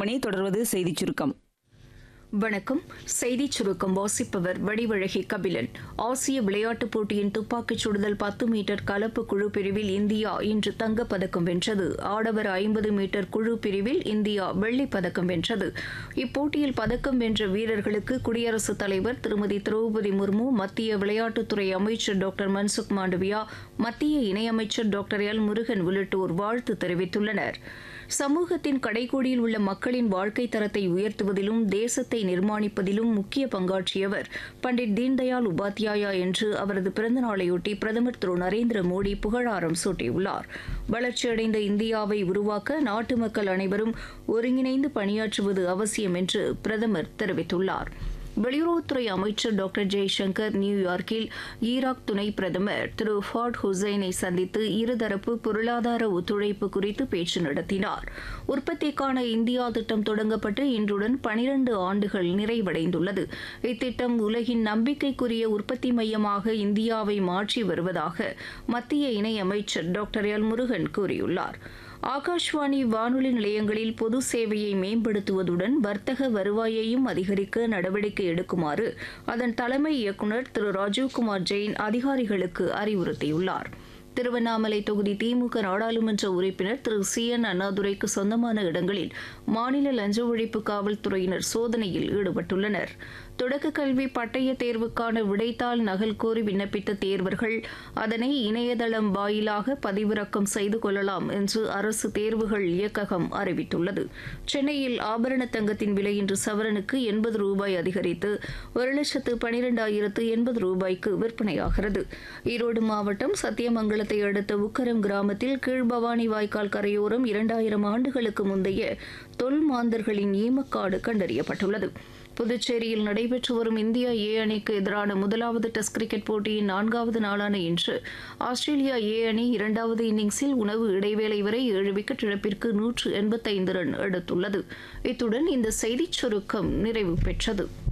ஆகாஷ்வாணி தொடர்வது செய்திச் சுருக்கம் வணக்கம் செய்திச் சுருக்கம் வாசிப்பவர் வடிவழகி கபிலன் ஆசிய விளையாட்டுப் போட்டியின் துப்பாக்கிச் சுடுதல் பத்து மீட்டர் கலப்பு குழு பிரிவில் இந்தியா இன்று தங்கப்பதக்கம் வென்றது ஆடவர் ஐம்பது மீட்டர் குழு பிரிவில் இந்தியா வெள்ளிப் பதக்கம் வென்றது இப்போட்டியில் பதக்கம் வென்ற வீரர்களுக்கு குடியரசுத் தலைவர் திருமதி திரௌபதி முர்மு மத்திய விளையாட்டுத்துறை அமைச்சர் டாக்டர் மன்சுக் மாண்டவியா மத்திய இணையமைச்சர் டாக்டர் எல் முருகன் உள்ளிட்டோர் வாழ்த்து தெரிவித்துள்ளனர் சமூகத்தின் கடைக்கோடியில் உள்ள மக்களின் வாழ்க்கை தரத்தை உயர்த்துவதிலும் தேசத்தை நிர்மாணிப்பதிலும் முக்கிய பங்காற்றியவர் பண்டிட் தீன்தயாள் உபாத்யாயா என்று அவரது பிறந்த நாளையொட்டி பிரதமர் திரு நரேந்திர மோடி புகழாரம் சூட்டியுள்ளார் வளர்ச்சியடைந்த இந்தியாவை உருவாக்க நாட்டு மக்கள் அனைவரும் ஒருங்கிணைந்து பணியாற்றுவது அவசியம் என்று பிரதமர் தெரிவித்துள்ளார் வெளியுறவுத்துறை அமைச்சர் டாக்டர் ஜெய்சங்கர் நியூயார்க்கில் ஈராக் துணை பிரதமர் திரு ஃபாட் ஹுசைனை சந்தித்து இருதரப்பு பொருளாதார ஒத்துழைப்பு குறித்து பேச்சு நடத்தினார் உற்பத்திக்கான இந்தியா திட்டம் தொடங்கப்பட்டு இன்றுடன் பனிரண்டு ஆண்டுகள் நிறைவடைந்துள்ளது இத்திட்டம் உலகின் நம்பிக்கைக்குரிய உற்பத்தி மையமாக இந்தியாவை மாற்றி வருவதாக மத்திய இணையமைச்சர் டாக்டர் எல் முருகன் கூறியுள்ளார் ஆகாஷ்வாணி வானொலி நிலையங்களில் பொது சேவையை மேம்படுத்துவதுடன் வர்த்தக வருவாயையும் அதிகரிக்க நடவடிக்கை எடுக்குமாறு அதன் தலைமை இயக்குநர் திரு ராஜீவ்குமார் ஜெயின் அதிகாரிகளுக்கு அறிவுறுத்தியுள்ளார் திருவண்ணாமலை தொகுதி திமுக நாடாளுமன்ற உறுப்பினர் திரு சி என் அண்ணாதுரைக்கு சொந்தமான இடங்களில் மாநில லஞ்ச ஒழிப்பு காவல்துறையினர் சோதனையில் ஈடுபட்டுள்ளனர் தொடக்க கல்வி பட்டய தேர்வுக்கான விடைத்தாள் நகல் கோரி விண்ணப்பித்த தேர்வர்கள் அதனை இணையதளம் வாயிலாக பதிவிறக்கம் செய்து கொள்ளலாம் என்று அரசு தேர்வுகள் இயக்ககம் அறிவித்துள்ளது சென்னையில் ஆபரண தங்கத்தின் விலை இன்று சவரனுக்கு எண்பது ரூபாய் அதிகரித்து ஒரு லட்சத்து பனிரெண்டாயிரத்து எண்பது ரூபாய்க்கு விற்பனையாகிறது ஈரோடு மாவட்டம் சத்தியமங்கலத்தை அடுத்த உக்கரம் கிராமத்தில் கீழ்பவானி வாய்க்கால் கரையோரம் இரண்டாயிரம் ஆண்டுகளுக்கு முந்தைய தொல் மாந்தர்களின் ஈமக்காடு கண்டறியப்பட்டுள்ளது புதுச்சேரியில் நடைபெற்று வரும் இந்தியா ஏ அணிக்கு எதிரான முதலாவது டெஸ்ட் கிரிக்கெட் போட்டியின் நான்காவது நாளான இன்று ஆஸ்திரேலியா ஏ அணி இரண்டாவது இன்னிங்ஸில் உணவு இடைவேளை வரை ஏழு விக்கெட் இழப்பிற்கு நூற்று எண்பத்தைந்து ரன் எடுத்துள்ளது இத்துடன் இந்த செய்திச் சுருக்கம் நிறைவு பெற்றது